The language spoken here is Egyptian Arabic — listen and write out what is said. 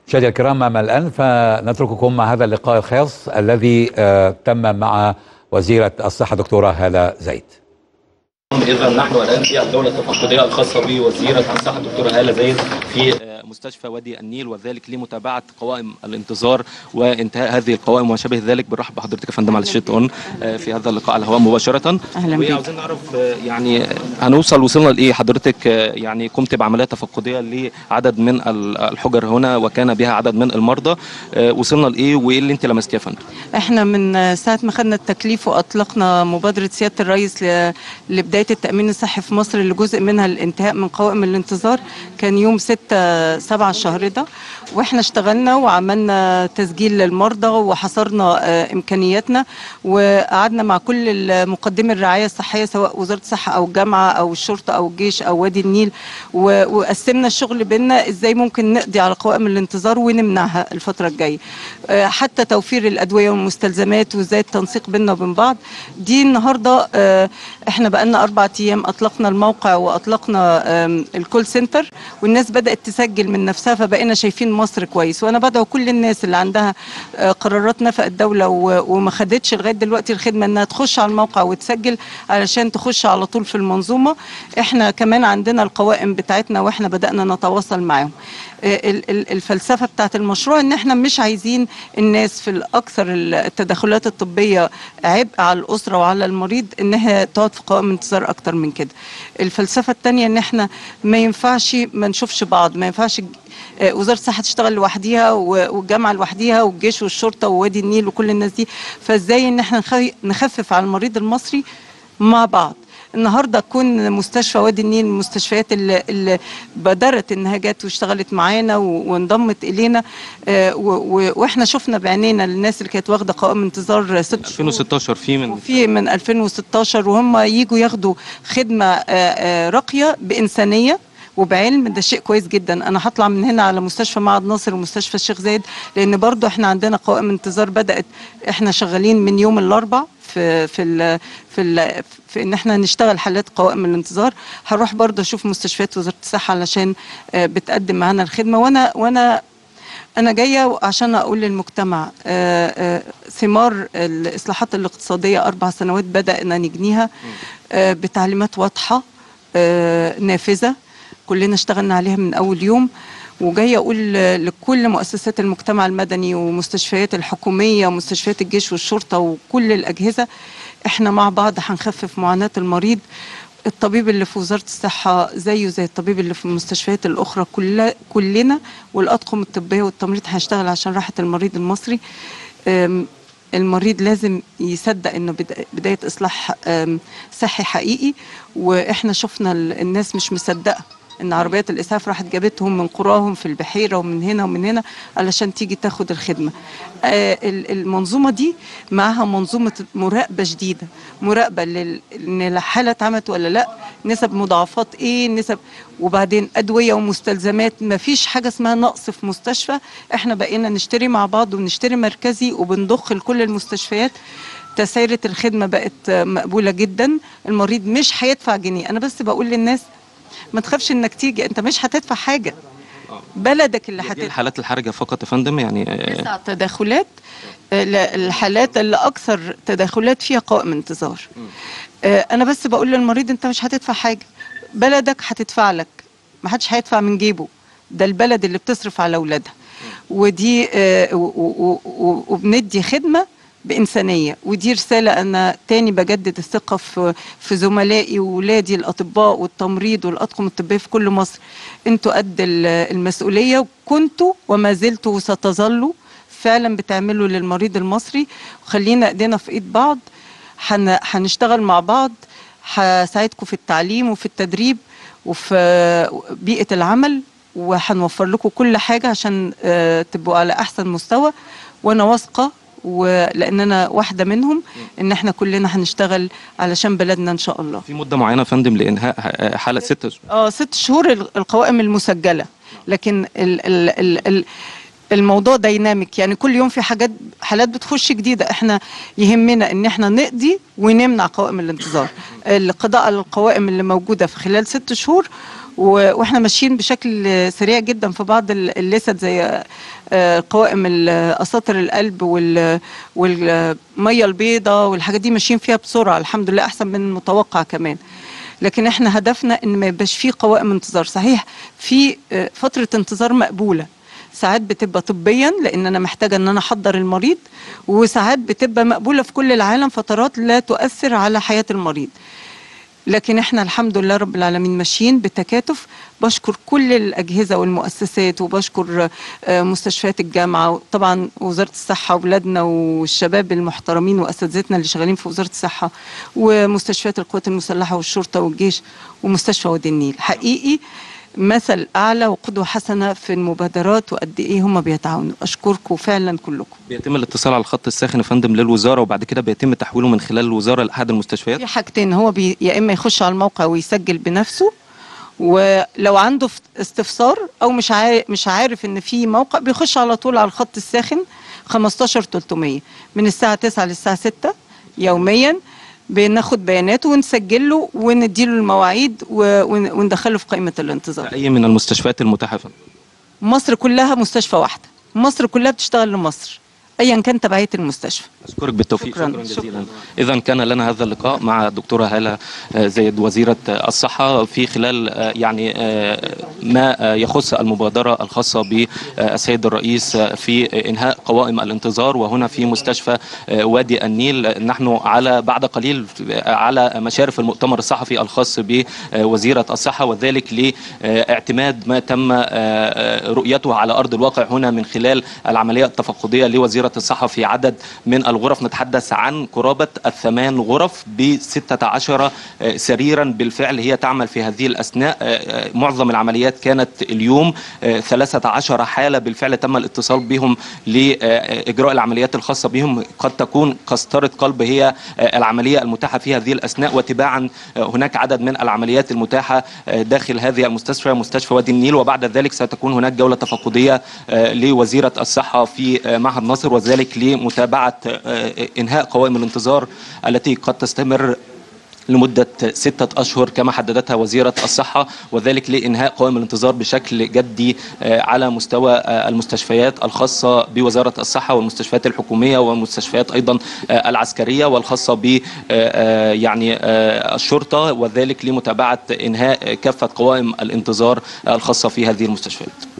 مشاهدينا الكرام أما الآن فنترككم مع هذا اللقاء الخاص الذي آه، تم مع وزيرة الصحة دكتورة هالة زيد إذا نحن الآن في الجولة التفقدية الخاصة بوزيرة الصحة الدكتورة هالة زايد في مستشفى وادي النيل وذلك لمتابعة قوائم الانتظار وانتهاء هذه القوائم وما شابه ذلك بنرحب بحضرتك يا فندم على الشيت اون في هذا اللقاء على الهواء مباشرة أهلا بيك. وعاوزين نعرف آه، يعني هنوصل وصلنا لإيه حضرتك آه، يعني قمت بعمليات تفقدية لعدد من ال- الحجر هنا وكان بها عدد من المرضى آه، وصلنا لإيه وإيه اللي أنت لمستيه يا فندم؟ احنا من ساعة ما خدنا التكليف واطلقنا مبادرة سيادة الرئيس ل- لبداية التأمين الصحي في مصر اللي جزء منها الانتهاء من قوائم الانتظار كان يوم 6 7 الشهر ده واحنا اشتغلنا وعملنا تسجيل للمرضى وحصرنا آه، امكانياتنا وقعدنا مع كل مقدمي الرعاية الصحية سواء وزارة الصحة او الجامعة او الشرطة او الجيش او وادي النيل و- وقسمنا الشغل بينا ازاي ممكن نقضي على قوائم الانتظار ونمنعها الفترة الجاية آه، حتى توفير الادوية والمستلزمات وازاي التنسيق بيننا وبين بعض دي النهارده آه، احنا بقالنا اربع ايام اطلقنا الموقع واطلقنا آم، الكول سنتر والناس بدات تسجل من نفسها فبقينا شايفين مصر كويس وانا بدعو كل الناس اللي عندها آه، قرارات نفق الدوله و- وما خدتش لغايه دلوقتي الخدمه انها تخش على الموقع وتسجل علشان تخش على طول في المنظومه احنا كمان عندنا القوائم بتاعتنا واحنا بدانا نتواصل معاهم آه، ال- ال- الفلسفه بتاعت المشروع ان احنا مش عايزين الناس في الاكثر التدخلات الطبيه عبء على الاسره وعلى المريض انها تقعد في قوائم انتظار اكتر من كده الفلسفه الثانيه ان احنا ما ينفعش ما نشوفش بعض ما ينفعش آه، وزاره الصحه تشتغل لوحديها و- والجامعه لوحديها والجيش والشرطه ووادي النيل وكل الناس دي فازاي ان احنا نخ- نخفف على المريض المصري مع بعض النهارده كون مستشفى وادي النيل من المستشفيات اللي, اللي بادرت انها جت واشتغلت معانا و- وانضمت الينا آه، و- و- واحنا شفنا بعينينا الناس اللي كانت واخده قوائم انتظار ست شهور 2016 في من وفي من 2016 وهم يجوا ياخدوا خدمه آه، آه، راقيه بانسانيه وبعلم ده شيء كويس جدا انا هطلع من هنا على مستشفى معهد ناصر ومستشفى الشيخ زايد لان برضو احنا عندنا قوائم انتظار بدات احنا شغالين من يوم الاربع في في ال في ال في ان احنا نشتغل حالات قوائم الانتظار هروح برضو اشوف مستشفيات وزاره الصحه علشان آه، بتقدم معانا الخدمه وانا وانا أنا جاية عشان أقول للمجتمع آه، آه، ثمار الإصلاحات الاقتصادية أربع سنوات بدأنا نجنيها آه، بتعليمات واضحة آه، نافذة كلنا اشتغلنا عليها من أول يوم وجاية أقول لكل مؤسسات المجتمع المدني ومستشفيات الحكومية ومستشفيات الجيش والشرطة وكل الأجهزة احنا مع بعض هنخفف معاناة المريض الطبيب اللي في وزارة الصحة زيه زي الطبيب اللي في المستشفيات الأخرى كل كلنا والأطقم الطبية والتمريض هنشتغل عشان راحة المريض المصري أم، المريض لازم يصدق انه بدا- بدايه اصلاح أم، صحي حقيقي واحنا شفنا ال- الناس مش مصدقه ان عربيات الاسعاف راحت جابتهم من قراهم في البحيره ومن هنا ومن هنا علشان تيجي تاخد الخدمه آه، ال- المنظومه دي معاها منظومه مراقبه جديده مراقبه لل- ان الحاله اتعملت ولا لا نسب مضاعفات ايه نسب وبعدين ادويه ومستلزمات ما فيش حاجه اسمها نقص في مستشفى احنا بقينا نشتري مع بعض ونشتري مركزي وبنضخ لكل المستشفيات تسعيرة الخدمة بقت مقبولة جدا المريض مش هيدفع جنيه أنا بس بقول للناس ما تخافش إنك تيجي أنت مش هتدفع حاجة بلدك اللي دي هتدفع الحالات الحرجة فقط يا فندم يعني آه، تسع تداخلات آه، ل- الحالات اللي اكثر تداخلات فيها قوائم انتظار آه، انا بس بقول للمريض انت مش هتدفع حاجه بلدك هتدفع لك ما حدش هيدفع من جيبه ده البلد اللي بتصرف على اولادها ودي آه، و- و- و- وبندي خدمه بإنسانية ودي رسالة أنا تاني بجدد الثقة في في زملائي وولادي الأطباء والتمريض والأطقم الطبية في كل مصر أنتوا قد ال- المسؤولية وكنتوا وما زلتوا وستظلوا فعلا بتعملوا للمريض المصري وخلينا ايدينا في ايد بعض هن- هنشتغل مع بعض هساعدكم في التعليم وفي التدريب وفي بيئة العمل وهنوفر لكم كل حاجة عشان آه، تبقوا على أحسن مستوى وأنا واثقة ولأن أنا واحدة منهم إن إحنا كلنا هنشتغل علشان بلدنا إن شاء الله في مدة معينة يا فندم لإنهاء آه، حالة ست أشهر. اه ست شهور ال- القوائم المسجله لكن ال ال ال ال الموضوع ديناميك يعني كل يوم في حاجات حالات بتخش جديده احنا يهمنا ان احنا نقضي ونمنع قوائم الانتظار القضاء على القوائم اللي موجوده في خلال ست شهور و- واحنا ماشيين بشكل آه، سريع جدا في بعض ال- الليست زي آه، قوائم ال- اساطر القلب وال- والميه البيضاء والحاجات دي ماشيين فيها بسرعه الحمد لله احسن من المتوقع كمان لكن احنا هدفنا ان ما يبقاش فيه قوائم انتظار صحيح في آه، فتره انتظار مقبوله ساعات بتبقى طبيا لان انا محتاجه ان انا احضر المريض وساعات بتبقى مقبوله في كل العالم فترات لا تؤثر على حياه المريض لكن احنا الحمد لله رب العالمين ماشيين بتكاتف بشكر كل الاجهزه والمؤسسات وبشكر آه، مستشفيات الجامعه طبعا وزاره الصحه واولادنا والشباب المحترمين واساتذتنا اللي شغالين في وزاره الصحه ومستشفيات القوات المسلحه والشرطه والجيش ومستشفى وادي النيل حقيقي مثل اعلى وقدوه حسنه في المبادرات وقد ايه هم بيتعاونوا اشكركم فعلا كلكم بيتم الاتصال على الخط الساخن يا فندم للوزاره وبعد كده بيتم تحويله من خلال الوزاره لاحد المستشفيات في حاجتين هو بي يا اما يخش على الموقع ويسجل بنفسه ولو عنده ف- استفسار او مش عارف مش عارف ان في موقع بيخش على طول على الخط الساخن 15 300 من الساعه 9 للساعه 6 يوميا بناخد بياناته ونسجل له ونديله المواعيد و- ون- وندخله في قائمه الانتظار اي من المستشفيات المتاحه يا فندم مصر كلها مستشفى واحده مصر كلها بتشتغل لمصر ايا كان تبعيه المستشفى اشكرك بالتوفيق شكراً. شكرا, جزيلا اذا كان لنا هذا اللقاء مع الدكتوره هاله آه، زيد وزيره آه، الصحه في خلال آه، يعني آه، ما آه، يخص المبادره الخاصه بالسيد الرئيس آه، في انهاء قوائم الانتظار وهنا في مستشفى آه، وادي النيل نحن على بعد قليل آه، على مشارف المؤتمر الصحفي الخاص بوزيره الصحه وذلك لاعتماد ما تم آه، آه، رؤيته على ارض الواقع هنا من خلال العمليه التفقديه لوزيره الصحه في عدد من الغرف نتحدث عن قرابه الثمان غرف ب 16 آه، سريرا بالفعل هي تعمل في هذه الاثناء آه، آه، معظم العمليات كانت اليوم آه، 13 حاله بالفعل تم الاتصال بهم لاجراء العمليات الخاصه بهم قد تكون قسطره قلب هي آه، العمليه المتاحه في هذه الاثناء وتباعا آه، هناك عدد من العمليات المتاحه آه، داخل هذه المستشفى مستشفى وادي النيل وبعد ذلك ستكون هناك جوله تفقديه آه، لوزيره الصحه في آه، معهد ناصر وذلك لمتابعه آه، انهاء قوائم الانتظار التي قد تستمر لمدة ستة أشهر كما حددتها وزيرة الصحة وذلك لإنهاء قوائم الانتظار بشكل جدي آه، على مستوى آه، المستشفيات الخاصة بوزارة الصحة والمستشفيات الحكومية والمستشفيات أيضا آه، العسكرية والخاصة ب آه، آه، يعني آه، الشرطة وذلك لمتابعة إنهاء كافة قوائم الانتظار الخاصة في هذه المستشفيات